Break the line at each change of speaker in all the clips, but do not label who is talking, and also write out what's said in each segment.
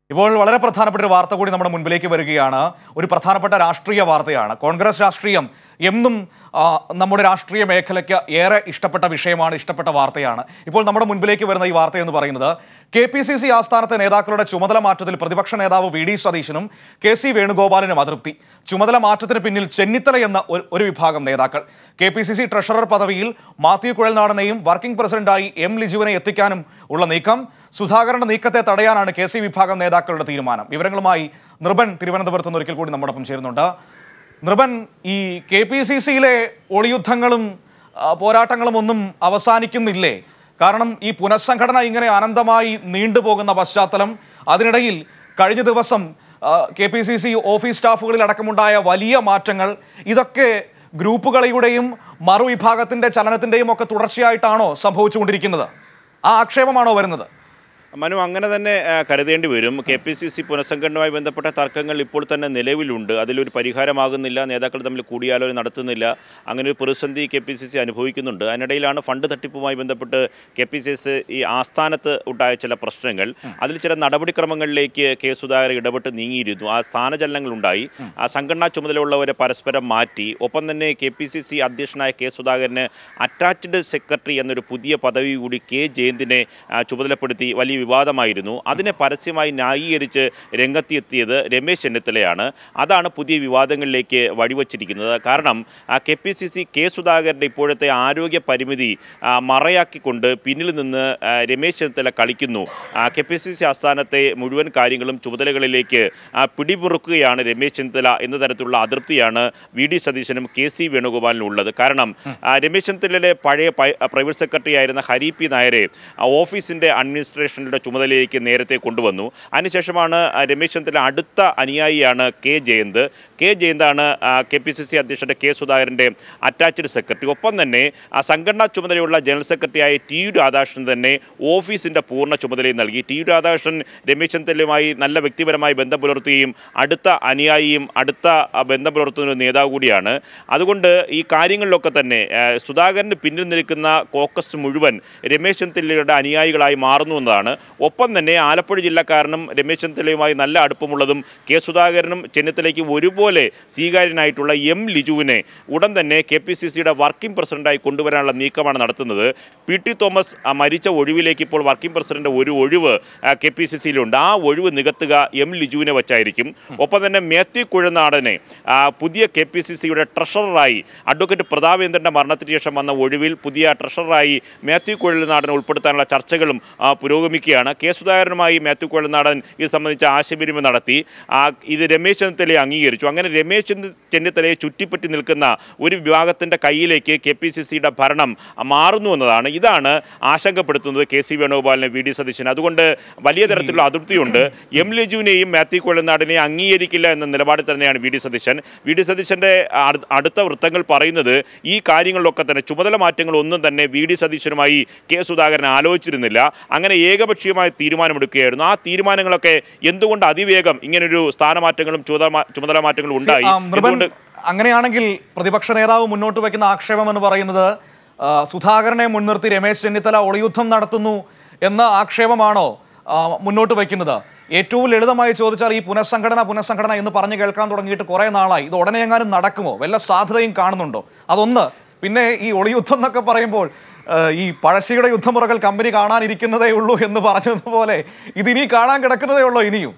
ഇപ്പോൾ വളരെ പ്രധാനപ്പെട്ട ഒരു വാർത്ത കൂടി നമ്മുടെ മുൻപിലേക്ക് വരികയാണ് ഒരു പ്രധാനപ്പെട്ട രാഷ്ട്രീയ വാർത്തയാണ് കോൺഗ്രസ് രാഷ്ട്രീയം എന്നും ആ, നമ്മുടെ രാഷ്ട്രീയ മേഖലയ്ക്ക് ഏറെ ഇഷ്ടപ്പെട്ട വിഷയമാണ് ഇഷ്ടപ്പെട്ട വാർത്തയാണ് ഇപ്പോൾ നമ്മുടെ മുൻപിലേക്ക് വരുന്ന ഈ വാർത്ത എന്ന് പറയുന്നത് കെ പി സി സി ആസ്ഥാനത്തെ നേതാക്കളുടെ ചുമതല മാറ്റത്തിൽ പ്രതിപക്ഷ നേതാവ് വി ഡി സതീശനും കെ സി വേണുഗോപാലിനും അതൃപ്തി ചുമതല മാറ്റത്തിന് പിന്നിൽ ചെന്നിത്തല എന്ന ഒരു- ഒരു വിഭാഗം നേതാക്കൾ K P C C treasurer പദവിയിൽ മാത്യു കുഴൽനാടനെയും വർക്കിംഗ് പ്രസിഡന്റായി എം ലിജുവിനെ എത്തിക്കാനും ഉള്ള നീക്കം സുധാകരന്റെ നീക്കത്തെ തടയാനാണ് കെ സി വിഭാഗം നേതാക്കളുടെ തീരുമാനം വിവരങ്ങളുമായി നൃപൻ തിരുവനന്തപുരത്ത് നിന്ന് ഒരിക്കൽ കൂടി നമ്മോടൊപ്പം ചേരുന്നുണ്ട് നൃപൻ ഈ കെ പി സി സിയിലെ ഒളിയുദ്ധങ്ങളും ആ, പോരാട്ടങ്ങളും ഒന്നും അവസാനിക്കുന്നില്ലേ കാരണം ഈ പുനഃസംഘടന ഇങ്ങനെ അനന്തമായി നീണ്ടുപോകുന്ന പശ്ചാത്തലം അതിനിടയിൽ കഴിഞ്ഞ ദിവസം K P C C office സ്റ്റാഫുകളിൽ അടക്കമുണ്ടായ വലിയ മാറ്റങ്ങൾ ഇതൊക്കെ ഗ്രൂപ്പുകളുടെയും മറുവിഭാഗത്തിന്റെ ചലനത്തിന്റെയും ഒക്കെ തുടർച്ചയായിട്ടാണോ സംഭവിച്ചുകൊണ്ടിരിക്കുന്നത് ആ ആക്ഷേപമാണോ വരുന്നത്
മനു അങ്ങനെ തന്നെ ആ, കരുതേണ്ടി വരും കെ പി സി സി പുനഃസംഘടനയുമായി ബന്ധപ്പെട്ട തർക്കങ്ങൾ ഇപ്പോൾ തന്നെ നിലവിലുണ്ട് അതിലൊരു പരിഹാരമാകുന്നില്ല നേതാക്കൾ തമ്മിൽ കൂടിയാലോചന നടത്തുന്നില്ല അങ്ങനെ ഒരു പ്രതിസന്ധി കെ പി സി സി അനുഭവിക്കുന്നുണ്ട് അതിനിടയിലാണ് ഫണ്ട് തട്ടിപ്പുമായി ബന്ധപ്പെട്ട് കെ പി സി സി ഈ ആസ്ഥാനത്ത് ഉണ്ടായ ചില പ്രശ്നങ്ങൾ അതിൽ ചില നടപടിക്രമങ്ങളിലേക്ക് കെ സുധാകരൻ ഇടപെട്ട് നീങ്ങിയിരുന്നു ആ സ്ഥാനചലനങ്ങൾ ഉണ്ടായി ആ സംഘടനാ ചുമതലയുള്ളവരെ പരസ്പരം മാറ്റി ഒപ്പം തന്നെ കെ പി സി സി അധ്യക്ഷനായ കെ സുധാകരന് അറ്റാച്ച്ഡ് സെക്രട്ടറി എന്നൊരു പുതിയ പദവി കൂടി കെ ജയന്തിനെ ആ, ചുമതലപ്പെടുത്തി വലിയ വിവാദമായിരുന്നു അതിനെ പരസ്യമായി ന്യായീകരിച്ച് രംഗത്തെത്തിയത് രമേശ് ചെന്നിത്തലയാണ് അതാണ് പുതിയ വിവാദങ്ങളിലേക്ക് വഴിവച്ചിരിക്കുന്നത് കാരണം K P C C K സുധാകരൻ്റെ ഇപ്പോഴത്തെ ആരോഗ്യ പരിമിതി ആ, മറയാക്കിക്കൊണ്ട് പിന്നിൽ നിന്ന് ആ, രമേശ് ചെന്നിത്തല കളിക്കുന്നു കെ പി സി സി ആസ്ഥാനത്തെ മുഴുവൻ കാര്യങ്ങളും ചുമതലകളിലേക്ക് ആ, പിടിമുറുക്കുകയാണ് രമേശ് ചെന്നിത്തല എന്ന തരത്തിലുള്ള അതൃപ്തിയാണ് വി ഡി സതീശനും കെ സി വേണുഗോപാലിനും ഉള്ളത് കാരണം ആ, രമേശ് ചെന്നിത്തലയിലെ പഴയ പൈ- പ്രൈവറ്റ് സെക്രട്ടറി ആയിരുന്ന ഹരി പി നായരെ ആ, ഓഫീസിൻ്റെ അഡ്മിനിസ്ട്രേഷനുടെ ചുമതലയിലേക്ക് നേരത്തെ കൊണ്ടുവന്നു അതിനുശേഷമാണ് ആ, രമേശ് ചെന്നിത്തല അടുത്ത അനുയായിയാണ് കെ ജയന്ത് കെ ജയന്താണ് കെ പി സി സി അധ്യക്ഷൻ്റെ കെ സുധാകരൻ്റെ അറ്റാച്ച്ഡ് സെക്രട്ടറി ഒപ്പം തന്നെ ആ സംഘടനാ ചുമതലയുള്ള ജനറൽ സെക്രട്ടറിയായ ടി യു രാധാകൃഷ്ണൻ തന്നെ ഓഫീസിൻ്റെ പൂർണ്ണ ചുമതലയും നൽകി ടി യു രാധാകൃഷ്ണൻ രമേശ് ചെന്നിത്തലയുമായി നല്ല വ്യക്തിപരമായി ബന്ധം പുലർത്തുകയും അടുത്ത അനുയായിയും അടുത്ത ആ, ബന്ധം പുലർത്തുന്ന ഒരു നേതാവ് കൂടിയാണ് അതുകൊണ്ട് ഈ കാര്യങ്ങളിലൊക്കെ തന്നെ ആ, സുധാകരന് പിന്നിൽ നിൽക്കുന്ന കോക്കസ് മുഴുവൻ രമേശ് ചെന്നിത്തലയുടെ അനുയായികളായി മാറുന്നു എന്നതാണ് ഒപ്പം തന്നെ ആലപ്പുഴ ജില്ലക്കാരനും രമേശ് ചെന്നിത്തലയുമായി നല്ല അടുപ്പമുള്ളതും കെ സുധാകരനും ചെന്നിത്തലയ്ക്ക് ഒരുപോലെ സ്വീകാര്യനായിട്ടുള്ള എം ലിജുവിനെ ഉടൻ തന്നെ കെ പി സി സിയുടെ വർക്കിംഗ് പ്രസിഡന്റായി കൊണ്ടുവരാനുള്ള നീക്കമാണ് നടത്തുന്നത് പി ടി തോമസ് ആ, മരിച്ച ഒഴിവിലേക്ക് ഇപ്പോൾ വർക്കിംഗ് പ്രസിഡന്റ് ഒരു ഒഴിവ് കെ പി സി സിയിലുണ്ട് ആ ഒഴിവ് നികത്തുക എം ലിജുവിനെ വച്ചായിരിക്കും ഒപ്പം തന്നെ മേത്യു കുഴനാടനെ ആ, പുതിയ കെ പി സി സിയുടെ ട്രഷററായി അഡ്വക്കേറ്റ് പ്രതാപേന്ദ്രൻ്റെ മരണത്തിന് ശേഷം വന്ന ഒഴിവിൽ പുതിയ ട്രഷററായി മാത്യു കുഴൽനാടനെ ഉൾപ്പെടുത്താനുള്ള ചർച്ചകളും ആ, പുരോഗമിക്കുകയാണ് കെ സുധാകരനുമായി മാത്യു കുഴൽനാടൻ ഇത് സംബന്ധിച്ച ആശയവിനിമയം നടത്തി ആ, ഇത് രമേശ് ചെന്നിത്തലയെ അംഗീകരിച്ചു അങ്ങനെ രമേശ് ചെന്നി- ചെന്നിത്തലയെ ചുറ്റിപ്പറ്റി നിൽക്കുന്ന ഒരു വിഭാഗത്തിൻ്റെ കയ്യിലേക്ക് കെ പി സി സിയുടെ ഭരണം മാറുന്നു എന്നതാണ് ഇതാണ് ആശങ്കപ്പെടുത്തുന്നത് കെ സി വേണുഗോപാലിനെ വി ഡി സതീശൻ അതുകൊണ്ട് വലിയ തരത്തിലുള്ള അതൃപ്തിയുണ്ട് എം ലിജുവിനെയും മാത്യു കൊള്ളനാടിനെയും അംഗീകരിക്കില്ല എന്ന നിലപാടിൽ തന്നെയാണ് V D Satheesan V D സതീശൻ്റെ അടു- അടുത്ത വൃത്തങ്ങൾ പറയുന്നത് ഈ കാര്യങ്ങളിലൊക്കെ തന്നെ ചുമതല മാറ്റങ്ങളൊന്നും തന്നെ വി ഡി സതീശനുമായി കെ സുധാകരൻ ആലോചിച്ചിരുന്നില്ല അങ്ങനെ ഏകപക്ഷീയമായ തീരുമാനമെടുക്കുകയായിരുന്നു ആ തീരുമാനങ്ങളൊക്കെ എന്തുകൊണ്ട് അതിവേഗം ഇങ്ങനൊരു സ്ഥാനമാറ്റങ്ങളും ചുമതല മാ- ചുമതല മാറ്റങ്ങളും ഉണ്ടായി
ആ, നൃപൻ,
എന്തുകൊണ്ട്
അങ്ങനെയാണെങ്കിൽ പ്രതിപക്ഷ നേതാവ് മുന്നോട്ട് വയ്ക്കുന്ന ആക്ഷേപം എന്ന് പറയുന്നത് ആ, സുധാകരനെ മുൻനിർത്തി രമേശ് ചെന്നിത്തല ഒളിയുദ്ധം നടത്തുന്നു എന്ന ആക്ഷേപമാണോ ആ, മുന്നോട്ട് വയ്ക്കുന്നത് ഏറ്റവും ലളിതമായി ചോദിച്ചാൽ ഈ പുനഃസംഘടന പുനഃസംഘടന എന്ന് പറഞ്ഞു കേൾക്കാൻ തുടങ്ങിയിട്ട് കുറേ നാളായി ഇത് ഉടനെ എങ്ങാനും നടക്കുമോ വല്ല സാധ്യതയും കാണുന്നുണ്ടോ അതൊന്ന് പിന്നെ ഈ ഒളിയുദ്ധം എന്നൊക്കെ പറയുമ്പോൾ ആ, ഈ പഴശ്ശിയുടെ യുദ്ധമുറകൾ കമ്പനി കാണാനിരിക്കുന്നതേ ഉള്ളൂ എന്ന് പറഞ്ഞതുപോലെ ഇതിനി കാണാൻ കിടക്കുന്നതേ ഉള്ളൂ ഇനിയും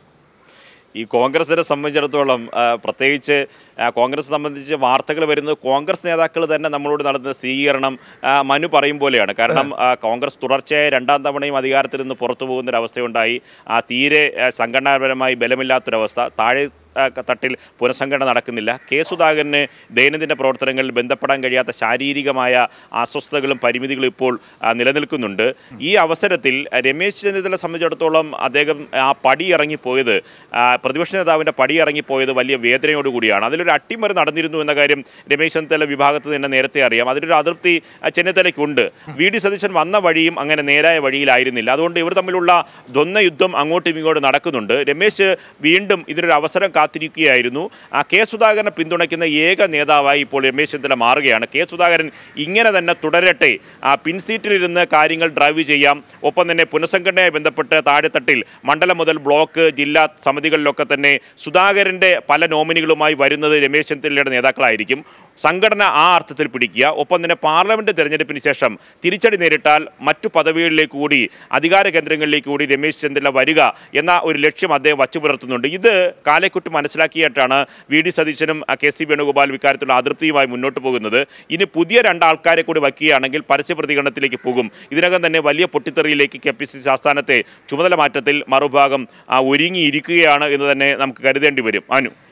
ഈ കോൺഗ്രസിനെ സംബന്ധിച്ചിടത്തോളം ആ, പ്രത്യേകിച്ച് ആ, കോൺഗ്രസ് സംബന്ധിച്ച് വാർത്തകൾ വരുന്നത് കോൺഗ്രസ് നേതാക്കൾ തന്നെ നമ്മളോട് നടത്തുന്ന സ്വീകരണം ആ, മനു പറയും പോലെയാണ് കാരണം ആ, കോൺഗ്രസ് തുടർച്ചയായ രണ്ടാം തവണയും അധികാരത്തിൽ നിന്ന് പുറത്തു പോകുന്നൊരവസ്ഥയുണ്ടായി ആ, തീരെ ആ, സംഘടനാപരമായി ബലമില്ലാത്തൊരവസ്ഥ താഴെ ആ, തട്ടിൽ പുനഃസംഘടന നടക്കുന്നില്ല കെ സുധാകരന് ദൈനംദിന പ്രവർത്തനങ്ങളിൽ ബന്ധപ്പെടാൻ കഴിയാത്ത ശാരീരികമായ അസ്വസ്ഥതകളും പരിമിതികളും ഇപ്പോൾ ആ, നിലനിൽക്കുന്നുണ്ട് ഈ അവസരത്തിൽ രമേശ് ചെന്നിത്തല സംബന്ധിച്ചിടത്തോളം അദ്ദേഹം ആ പടി ഇറങ്ങിപ്പോയത് ആ, പ്രതിപക്ഷ നേതാവിൻ്റെ പടി ഇറങ്ങിപ്പോയത് വലിയ വേദനയോടുകൂടിയാണ് അതിലൊരു അട്ടിമറി നടന്നിരുന്നു എന്ന കാര്യം രമേശ് ചെന്നിത്തല വിഭാഗത്ത് തന്നെ നേരത്തെ അറിയാം അതിലൊരു അതൃപ്തി ആ, ചെന്നിത്തലയ്ക്കുണ്ട് വി ഡി സതീശൻ വന്ന വഴിയും അങ്ങനെ നേരായ വഴിയിലായിരുന്നില്ല അതുകൊണ്ട് ഇവർ തമ്മിലുള്ള ദ്വന്ദ്വ യുദ്ധം അങ്ങോട്ടും ഇങ്ങോട്ടും നടക്കുന്നുണ്ട് രമേശ് വീണ്ടും ഇതിനൊരു അവസരം കാത്തിരിക്കുകയായിരുന്നു ആ കെ സുധാകരനെ പിന്തുണയ്ക്കുന്ന ഏക നേതാവായി ഇപ്പോൾ രമേശ് ചെന്നിത്തല മാറുകയാണ് കെ സുധാകരൻ ഇങ്ങനെ തന്നെ തുടരട്ടെ ആ പിൻസീറ്റിലിരുന്ന് കാര്യങ്ങൾ ഡ്രൈവ് ചെയ്യാം ഒപ്പം തന്നെ പുനഃസംഘടനയുമായി ബന്ധപ്പെട്ട് താഴെത്തട്ടിൽ മണ്ഡലം മുതൽ ബ്ലോക്ക് ജില്ലാ സമിതികളിലൊക്കെ തന്നെ സുധാകരൻ്റെ പല നോമിനികളുമായി വരുന്നത് രമേശ് ചെന്നിത്തലയുടെ നേതാക്കളായിരിക്കും സംഘടന ആ അർത്ഥത്തിൽ പിടിക്കുക ഒപ്പം തന്നെ പാർലമെന്റ് തെരഞ്ഞെടുപ്പിന് ശേഷം തിരിച്ചടി നേരിട്ടാൽ മറ്റു പദവികളിലേക്ക് കൂടി അധികാര കേന്ദ്രങ്ങളിലേക്ക് കൂടി രമേശ് ചെന്നിത്തല വരിക എന്ന ഒരു ലക്ഷ്യം അദ്ദേഹം വച്ചു പുലർത്തുന്നുണ്ട് ഇത് കാലേക്കുട്ടി മനസ്സിലാക്കിയിട്ടാണ് വി ഡി സതീശനും ആ, കെ സി വേണുഗോപാൽ ഇക്കാര്യത്തിലുള്ള അതൃപ്തിയുമായി മുന്നോട്ട് പോകുന്നത് ഇനി പുതിയ രണ്ടാൾക്കാരെ കൂടി വയ്ക്കുകയാണെങ്കിൽ പരസ്യ പ്രതികരണത്തിലേക്ക് പോകും ഇതിനകം തന്നെ വലിയ പൊട്ടിത്തെറിയിലേക്ക് കെ പി സി സി ആസ്ഥാനത്തെ ചുമതല മാറ്റത്തിൽ മറുഭാഗം ആ, ഒരുങ്ങിയിരിക്കുകയാണ് എന്ന് തന്നെ നമുക്ക് കരുതേണ്ടി വരും അനു